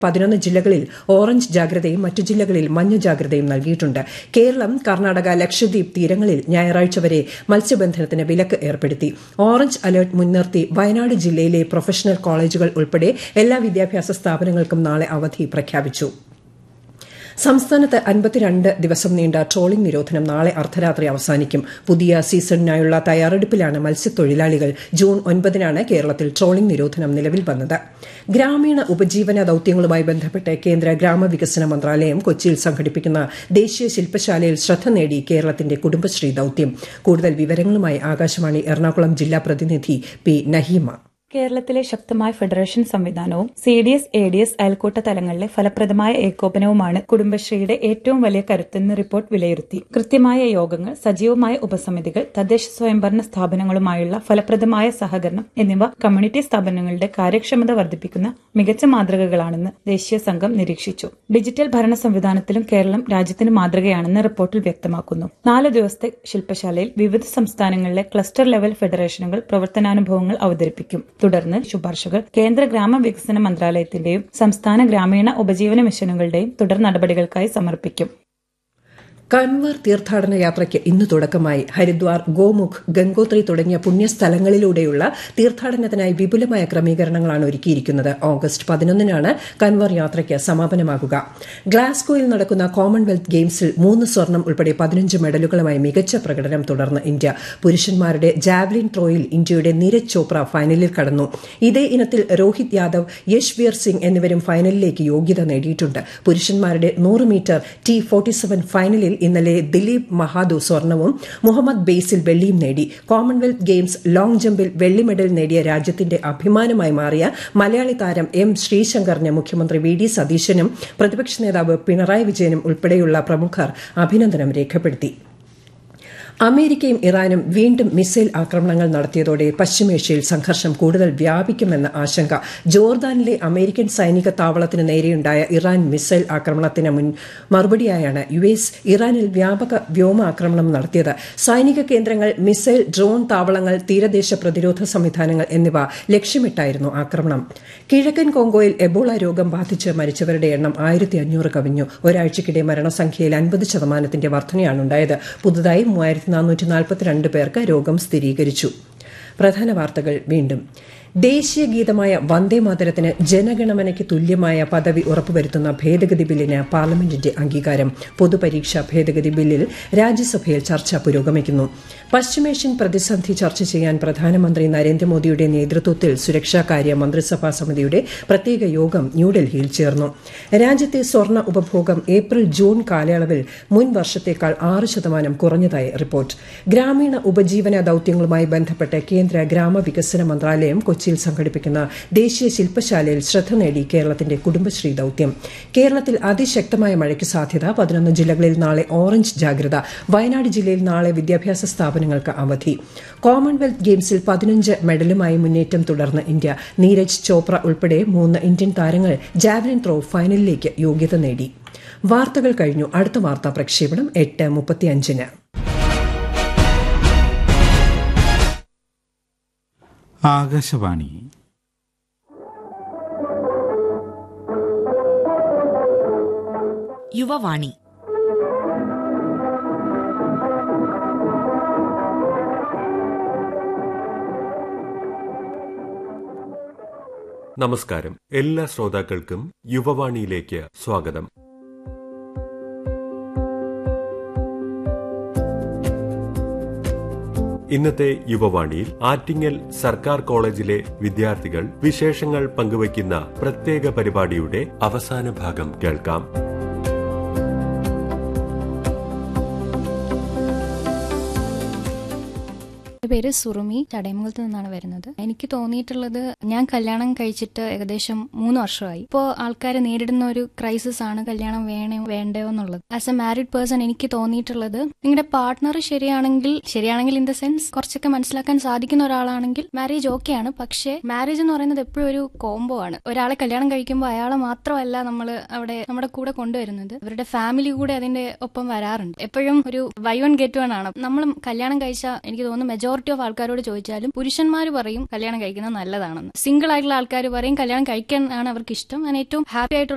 പതിനൊന്ന് ജില്ലകളിൽ ഓറഞ്ച് ജാഗ്രതയും മറ്റു ജില്ലകളിൽ മഞ്ഞ ജാഗ്രതയും നൽകിയിട്ടുണ്ട് കേരളം കർണാടക ലക്ഷദ്വീപ് തീരങ്ങളിൽ ഞായറാഴ്ച വരെ മത്സ്യബന്ധനത്തിന് വിലക്ക് ഏർപ്പെടുത്തി ഓറഞ്ച് അലർട്ട് മുൻനിർത്തി വയനാട് ജില്ലയിലെ പ്രൊഫഷണൽ കോളേജുകൾ ഉൾപ്പെടെ എല്ലാ വിദ്യാഭ്യാസ സ്ഥാപനങ്ങൾക്കും നാളെ അവധി പ്രഖ്യാപിച്ചു സംസ്ഥാനത്ത് അൻപത്തിരണ്ട് ദിവസം നീണ്ട ട്രോളിംഗ് നിരോധനം നാളെ അർദ്ധരാത്രി അവസാനിക്കും പുതിയ സീസണിനായുള്ള തയ്യാറെടുപ്പിലാണ് മത്സ്യത്തൊഴിലാളികൾ ജൂൺ ഒൻപതിനാണ് കേരളത്തിൽ ട്രോളിംഗ് നിരോധനം നിലവിൽ വന്നത് ഗ്രാമീണ ഉപജീവന ദൌത്യങ്ങളുമായി ബന്ധപ്പെട്ട് കേന്ദ്ര ഗ്രാമവികസന മന്ത്രാലയം കൊച്ചിയിൽ സംഘടിപ്പിക്കുന്ന ദേശീയ ശില്പശാലയിൽ ശ്രദ്ധ നേടി കേരളത്തിന്റെ കുടുംബശ്രീ ദൌത്യം കൂടുതൽ വിവരങ്ങളുമായി ആകാശവാണി എറണാകുളം ജില്ലാ പ്രതിനിധി പി നഹീമ കേരളത്തിലെ ശക്തമായ ഫെഡറേഷൻ സംവിധാനവും C D S A D S അയൽക്കൂട്ട തലങ്ങളിലെ ഫലപ്രദമായ ഏകോപനവുമാണ് കുടുംബശ്രീയുടെ ഏറ്റവും വലിയ കരുത്തെന്ന് റിപ്പോർട്ട് വിലയിരുത്തി കൃത്യമായ യോഗങ്ങൾ സജീവമായ ഉപസമിതികൾ തദ്ദേശ സ്വയംഭരണ സ്ഥാപനങ്ങളുമായുള്ള ഫലപ്രദമായ സഹകരണം എന്നിവ കമ്മ്യൂണിറ്റി സ്ഥാപനങ്ങളുടെ കാര്യക്ഷമത വർദ്ധിപ്പിക്കുന്ന മികച്ച മാതൃകകളാണെന്ന് ദേശീയ സംഘം നിരീക്ഷിച്ചു ഡിജിറ്റൽ ഭരണ സംവിധാനത്തിലും കേരളം രാജ്യത്തിന് മാതൃകയാണെന്ന് റിപ്പോർട്ടിൽ വ്യക്തമാക്കുന്നു നാല് ദിവസത്തെ ശില്പശാലയിൽ വിവിധ സംസ്ഥാനങ്ങളിലെ ക്ലസ്റ്റർ ലെവൽ ഫെഡറേഷനുകൾ പ്രവർത്തനാനുഭവങ്ങൾ അവതരിപ്പിക്കും തുടർന്ന് ശുപാർശകൾ കേന്ദ്ര ഗ്രാമവികസന മന്ത്രാലയത്തിന്റെയും സംസ്ഥാന ഗ്രാമീണ ഉപജീവന മിഷനുകളുടെയും തുടർ നടപടികൾക്കായി സമർപ്പിക്കും കൻവർ തീർത്ഥാടന യാത്രയ്ക്ക് ഇന്ന് തുടക്കമായി ഹരിദ്വാർ ഗോമുഖ് ഗംഗോത്രി തുടങ്ങിയ പുണ്യസ്ഥലങ്ങളിലൂടെയുള്ള തീർത്ഥാടനത്തിനായി വിപുലമായ ക്രമീകരണങ്ങളാണ് ഒരുക്കിയിരിക്കുന്നത് ഓഗസ്റ്റ് പതിനൊന്നിനാണ് കൻവർ യാത്രയ്ക്ക് സമാപനമാകുക ഗ്ലാസ്ഗോയിൽ നടക്കുന്ന കോമൺവെൽത്ത് ഗെയിംസിൽ മൂന്ന് സ്വർണം ഉൾപ്പെടെ പതിനഞ്ച് മെഡലുകളുമായി മികച്ച പ്രകടനം തുടർന്ന് ഇന്ത്യ പുരുഷന്മാരുടെ ജാവലിൻ ത്രോയിൽ ഇന്ത്യയുടെ നീരജ് ചോപ്ര ഫൈനലിൽ കടന്നു ഇതേ ഇനത്തിൽ രോഹിത് യാദവ് യശ്വീർ സിംഗ് എന്നിവരും ഫൈനലിലേക്ക് യോഗ്യത നേടിയിട്ടുണ്ട് പുരുഷന്മാരുടെ നൂറ് മീറ്റർ ടി ഫോർട്ടി സെവൻ ഫൈനലിൽ ഇന്നലെ ദിലീപ് മഹാദു സ്വർണവും മുഹമ്മദ് ബേസിൽ വെള്ളിയും നേടി കോമൺവെൽത്ത് ഗെയിംസ് ലോങ് ജമ്പിൽ വെള്ളി മെഡൽ നേടിയ രാജ്യത്തിന്റെ അഭിമാനമായി മാറിയ മലയാളി താരം എം ശ്രീശങ്കറിന് മുഖ്യമന്ത്രി വി ഡി സതീശനും പ്രതിപക്ഷ നേതാവ് പിണറായി വിജയനും ഉൾപ്പെടെയുള്ള പ്രമുഖർ അഭിനന്ദനം രേഖപ്പെടുത്തി അമേരിക്കയും ഇറാനും വീണ്ടും മിസൈൽ ആക്രമണങ്ങൾ നടത്തിയതോടെ പശ്ചിമേഷ്യയിൽ സംഘർഷം കൂടുതൽ വ്യാപിക്കുമെന്ന ആശങ്ക ജോർദാനിലെ അമേരിക്കൻ സൈനിക താവളത്തിന് നേരെയുണ്ടായ ഇറാൻ മിസൈൽ ആക്രമണത്തിന് മുൻ മറുപടിയായാണ് യു എസ് ഇറാനിൽ വ്യാപക വ്യോമാക്രമണം നടത്തിയത് സൈനിക കേന്ദ്രങ്ങൾ മിസൈൽ ഡ്രോൺ താവളങ്ങൾ തീരദേശ പ്രതിരോധ സംവിധാനങ്ങൾ എന്നിവ ലക്ഷ്യമിട്ടായിരുന്നു ആക്രമണം കിഴക്കൻ കോങ്കോയിൽ എബോള രോഗം ബാധിച്ച് മരിച്ചവരുടെ എണ്ണം ആയിരത്തി അഞ്ഞൂറ് കവിഞ്ഞു ഒരാഴ്ചയ്ക്കിടെ മരണസംഖ്യയിൽ അൻപത് ശതമാനത്തിന്റെ വർധനയാണുണ്ടായത് പുതുതായി മൂവായിരത്തി നാനൂറ്റി നാൽപ്പത്തിരണ്ട് പേർക്ക് രോഗം സ്ഥിരീകരിച്ചു പ്രധാന വാർത്തകൾ വീണ്ടും ദേശീയ ഗീതമായ വന്ദേമാതരത്തിന് ജനഗണമനയ്ക്ക് തുല്യമായ പദവി ഉറപ്പുവരുത്തുന്ന ഭേദഗതി ബില്ലിന് പാർലമെന്റിന്റെ അംഗീകാരം പൊതുപരീക്ഷാ ഭേദഗതി ബില്ലിൽ രാജ്യസഭയിൽ ചർച്ച പുരോഗമിക്കുന്നു പശ്ചിമേഷ്യൻ പ്രതിസന്ധി ചർച്ച ചെയ്യാൻ പ്രധാനമന്ത്രി നരേന്ദ്രമോദിയുടെ നേതൃത്വത്തിൽ സുരക്ഷാകാര്യ മന്ത്രിസഭാ സമിതിയുടെ പ്രത്യേക യോഗം ന്യൂഡൽഹിയിൽ ചേർന്നു രാജ്യത്തെ സ്വർണ്ണ ഉപഭോഗം ഏപ്രിൽ ജൂൺ കാലയളവിൽ മുൻ വർഷത്തേക്കാൾ ആറ് ശതമാനം കുറഞ്ഞതായി റിപ്പോർട്ട് ഗ്രാമീണ ഉപജീവന ദൌത്യങ്ങളുമായി ബന്ധപ്പെട്ട് കേന്ദ്ര ഗ്രാമവികസന മന്ത്രാലയം കൊച്ചിയിൽ സംഘടിപ്പിക്കുന്ന ദേശീയ ശില്പശാലയിൽ ശ്രദ്ധ നേടി കേരളത്തിന്റെ കുടുംബശ്രീ ദൌത്യം കേരളത്തിൽ അതിശക്തമായ മഴയ്ക്ക് സാധ്യത പതിനൊന്ന് ജില്ലകളിൽ നാളെ ഓറഞ്ച് ജാഗ്രത വയനാട് ജില്ലയിൽ നാളെ വിദ്യാഭ്യാസ സ്ഥാപനങ്ങൾക്ക് അവധി കോമൺവെൽത്ത് ഗെയിംസിൽ പതിനഞ്ച് മെഡലുമായി മുന്നേറ്റം തുടർന്ന് ഇന്ത്യ നീരജ് ചോപ്ര ഉൾപ്പെടെ മൂന്ന് ഇന്ത്യൻ താരങ്ങൾ ജാവലിൻ ത്രോ ഫൈനലിലേക്ക് യോഗ്യത നേടി വാർത്തകൾ കഴിഞ്ഞു അടുത്ത വാർത്താ പ്രക്ഷേപണം എട്ട് മുപ്പത്തിയഞ്ചിന് ആകാശവാണി യുവവാണി നമസ്കാരം എല്ലാ ശ്രോതാക്കൾക്കും യുവവാണിയിലേക്ക് സ്വാഗതം ഇന്നത്തെ യുവവാണിയിൽ ആറ്റിങ്ങൽ സർക്കാർ കോളേജിലെ വിദ്യാർത്ഥികൾ വിശേഷങ്ങൾ പങ്കുവയ്ക്കുന്ന പ്രത്യേക പരിപാടിയുടെ അവസാന ഭാഗം കേൾക്കാം എൻ്റെ പേര് സുറുമി ചടയമംഗലത്ത് നിന്നാണ് വരുന്നത് എനിക്ക് തോന്നിയിട്ടുള്ളത് ഞാൻ കല്യാണം കഴിച്ചിട്ട് ഏകദേശം മൂന്ന് വർഷമായി ഇപ്പോൾ ആൾക്കാർ നേരിടുന്ന ഒരു ക്രൈസിസ് ആണ് കല്യാണം വേണോ വേണ്ടയോ എന്നുള്ളത് ആസ് എ മാരീഡ് പേഴ്സൺ എനിക്ക് തോന്നിയിട്ടുള്ളത് നിങ്ങളുടെ പാർട്ട്ണർ ശരിയാണെങ്കിൽ ശരിയാണെങ്കിൽ ഇൻ ദ സെൻസ് കുറച്ചൊക്കെ മനസ്സിലാക്കാൻ സാധിക്കുന്ന ഒരാളാണെങ്കിൽ മാരേജ് ഓക്കെയാണ് പക്ഷേ മാരേജ് എന്ന് പറയുന്നത് എപ്പോഴും ഒരു കോംബോ ആണ് ഒരാളെ കല്യാണം കഴിക്കുമ്പോൾ അയാളെ മാത്രമല്ല നമ്മൾ അവിടെ നമ്മുടെ കൂടെ കൊണ്ടുവരുന്നത് അവരുടെ ഫാമിലി കൂടെ അതിന്റെ ഒപ്പം വരാറുണ്ട് എപ്പോഴും ഒരു വൈ വൺ ഗെറ്റ് വൺ ആണ് നമ്മൾ കല്യാണം കഴിച്ച എനിക്ക് തോന്നുന്നു മെജോറിറ്റി ഓഫ് ആൾക്കാരോട് ചോദിച്ചാലും പുരുഷന്മാർ പറയും കല്യാണം കഴിക്കുന്നത് നല്ലതാണെന്ന് സിംഗിൾ ആയിട്ടുള്ള ആൾക്കാർ പറയും കല്യാണം കഴിക്കാൻ ആണ് അവർക്ക് ഇഷ്ടം അങ്ങനെ ഏറ്റവും ഹാപ്പി ആയിട്ടുള്ള